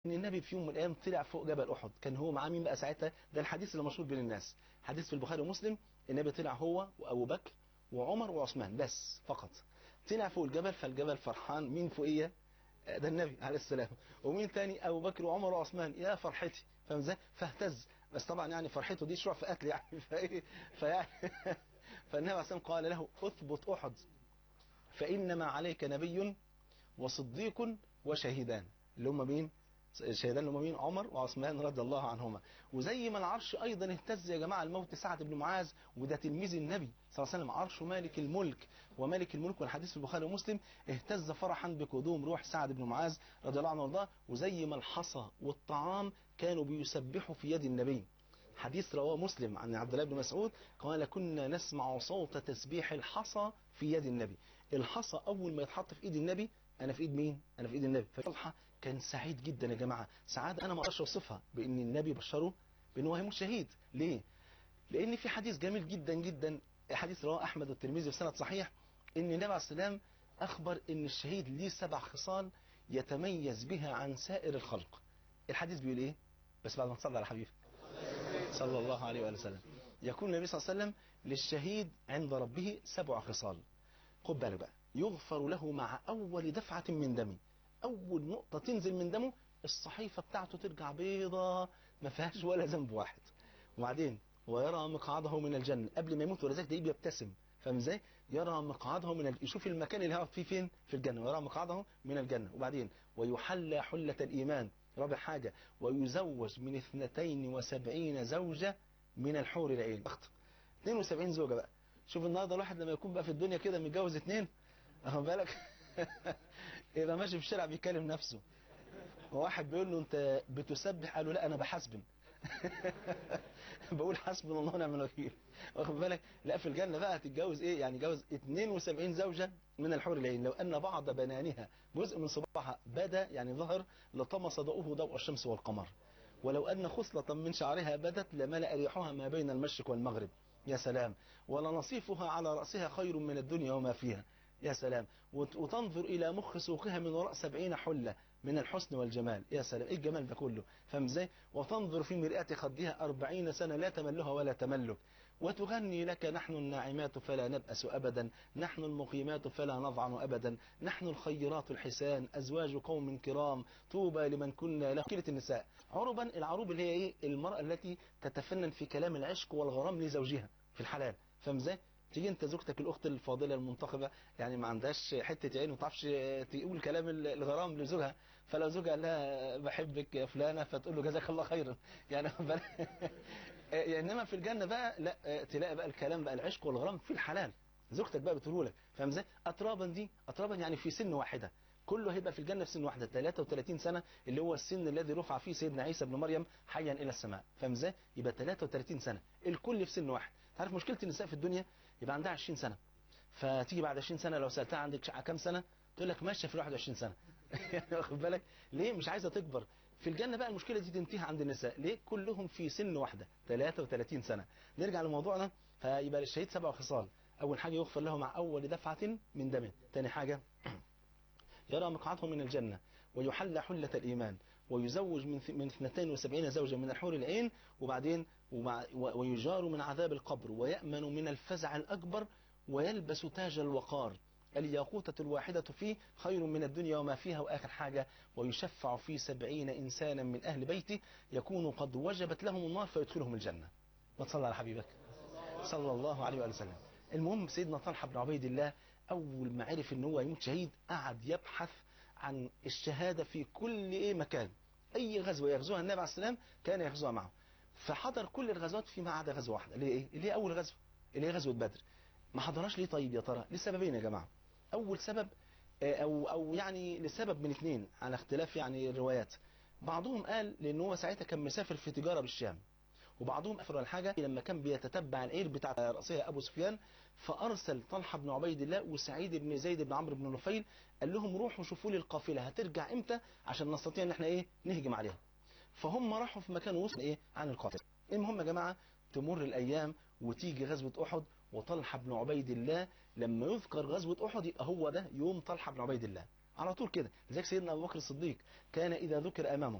ان النبي في يوم من الايام طلع فوق جبل احد كان هو معاه مين بقى ساعتها ده الحديث اللي مشهور بين الناس حديث في البخاري ومسلم النبي طلع هو وابو بكر وعمر وعثمان بس فقط طلع فوق الجبل فالجبل فرحان مين فوقيه ده النبي عليه السلام ومين تاني ابو بكر وعمر وعثمان يا فرحتي فاهم ازاي فاهتز بس طبعا يعني فرحته دي شروع في قتل يعني فايه فيعني فالنبي عليه السلام قال له اثبت احد فانما عليك نبي وصديق وشهيدان اللي هم مين الشهيدان اللي هم مين عمر وعثمان رضي الله عنهما وزي ما العرش ايضا اهتز يا جماعه الموت سعد بن معاذ وده تلميذ النبي صلى الله عليه وسلم عرش مالك الملك ومالك الملك والحديث في البخاري ومسلم اهتز فرحا بقدوم روح سعد بن معاذ رضي الله عنه وارضاه وزي ما الحصى والطعام كانوا بيسبحوا في يد النبي حديث رواه مسلم عن عبد الله بن مسعود قال كنا نسمع صوت تسبيح الحصى في يد النبي الحصى اول ما يتحط في ايد النبي انا في ايد مين انا في ايد النبي فطلحه كان سعيد جدا يا جماعه سعاده انا ما اقدرش اوصفها بان النبي بشره بان هو هيموت شهيد ليه لان في حديث جميل جدا جدا حديث رواه احمد والترمذي بسند صحيح ان النبي عليه السلام اخبر ان الشهيد ليه سبع خصال يتميز بها عن سائر الخلق الحديث بيقول ايه بس بعد ما تصلي على حبيبك صلى الله عليه وآله وسلم يكون النبي صلى الله عليه وسلم للشهيد عند ربه سبع خصال خد بالك بقى يغفر له مع أول دفعة من دمه أول نقطة تنزل من دمه الصحيفة بتاعته ترجع بيضة ما فيهاش ولا ذنب واحد وبعدين ويرى مقعده من الجنة قبل ما يموت ولذلك ده بيبتسم فاهم ازاي؟ يرى مقعده من ال... يشوف المكان اللي هيقعد فيه فين؟ في الجنة ويرى مقعده من الجنة وبعدين ويحلى حلة الإيمان رابع حاجة ويزوج من 72 زوجة من الحور العين اخت 72 زوجة بقى شوف النهارده الواحد لما يكون بقى في الدنيا كده متجوز اثنين اخد بالك يبقى ماشي في الشارع بيكلم نفسه وواحد بيقول له انت بتسبح قال له لا انا بحسبن بقول حسبنا الله ونعم الوكيل واخد بالك لا في الجنه بقى هتتجوز ايه يعني جوز 72 زوجه من الحور العين لو ان بعض بنانها جزء من صباحها بدا يعني ظهر لطمس ضوءه ضوء الشمس والقمر ولو ان خصله من شعرها بدت لملا ريحها ما بين المشرق والمغرب يا سلام ولنصيفها على راسها خير من الدنيا وما فيها يا سلام وتنظر إلى مخ سوقها من وراء سبعين حلة من الحسن والجمال يا سلام إيه الجمال ده كله فاهم ازاي وتنظر في مرآة خدها أربعين سنة لا تملها ولا تملك وتغني لك نحن الناعمات فلا نبأس أبدا نحن المقيمات فلا نضعن أبدا نحن الخيرات الحسان أزواج قوم كرام طوبى لمن كنا له كلة النساء عربا العروب اللي هي إيه المرأة التي تتفنن في كلام العشق والغرام لزوجها في الحلال فاهم ازاي تيجي انت زوجتك الاخت الفاضله المنتخبه يعني ما عندهاش حته عين وما تعرفش تقول كلام الغرام لزوجها فلو زوجها قال لها بحبك يا فلانه فتقول له جزاك الله خيرا يعني انما في الجنه بقى لا تلاقي بقى الكلام بقى العشق والغرام في الحلال زوجتك بقى بتقول لك فاهم ازاي اترابا دي اترابا يعني في سن واحده كله هيبقى في الجنه في سن واحده 33 سنه اللي هو السن الذي رفع فيه سيدنا عيسى ابن مريم حيا الى السماء فاهم ازاي يبقى 33 سنه الكل في سن واحد عارف مشكله النساء في الدنيا يبقى عندها 20 سنه فتيجي بعد 20 سنه لو سالتها عندك كام سنه تقول لك ماشيه في 21 سنه يعني واخد بالك ليه مش عايزه تكبر في الجنه بقى المشكله دي تنتهي عند النساء ليه كلهم في سن واحده 33 سنه نرجع لموضوعنا فيبقى للشهيد سبع خصال اول حاجه يغفر له مع اول دفعه من دمه ثاني حاجه يرى مقعده من الجنة ويحلى حلة الإيمان ويزوج من من 72 زوجا من الحور العين وبعدين ويجار من عذاب القبر ويأمن من الفزع الأكبر ويلبس تاج الوقار الياقوتة الواحدة فيه خير من الدنيا وما فيها وآخر حاجة ويشفع في سبعين إنسانا من أهل بيته يكون قد وجبت لهم النار فيدخلهم الجنة ما تصلى على حبيبك صلى الله عليه وسلم المهم سيدنا طلحة بن عبيد الله أول ما عرف إن هو يموت شهيد قعد يبحث عن الشهادة في كل إيه مكان أي غزوة يغزوها النبي عليه السلام كان يغزوها معه فحضر كل الغزوات فيما عدا غزوة واحدة اللي هي إيه؟ اللي هي أول غزوة اللي هي غزوة بدر ما حضرهاش ليه طيب يا ترى لسببين يا جماعة أول سبب أو أو يعني لسبب من اثنين على اختلاف يعني الروايات بعضهم قال لأن هو ساعتها كان مسافر في تجارة بالشام وبعضهم أفر الحاجة لما كان بيتتبع العير بتاع رأسها أبو سفيان فأرسل طلحة بن عبيد الله وسعيد بن زيد بن عمرو بن نفيل قال لهم روحوا شوفوا لي القافلة هترجع إمتى عشان نستطيع إن احنا إيه نهجم عليها فهم راحوا في مكان وصل إيه عن القافلة المهم يا جماعة تمر الأيام وتيجي غزوة أحد وطلحة بن عبيد الله لما يذكر غزوة أحد يبقى هو ده يوم طلحة بن عبيد الله على طول كده لذلك سيدنا أبو بكر الصديق كان إذا ذكر أمامه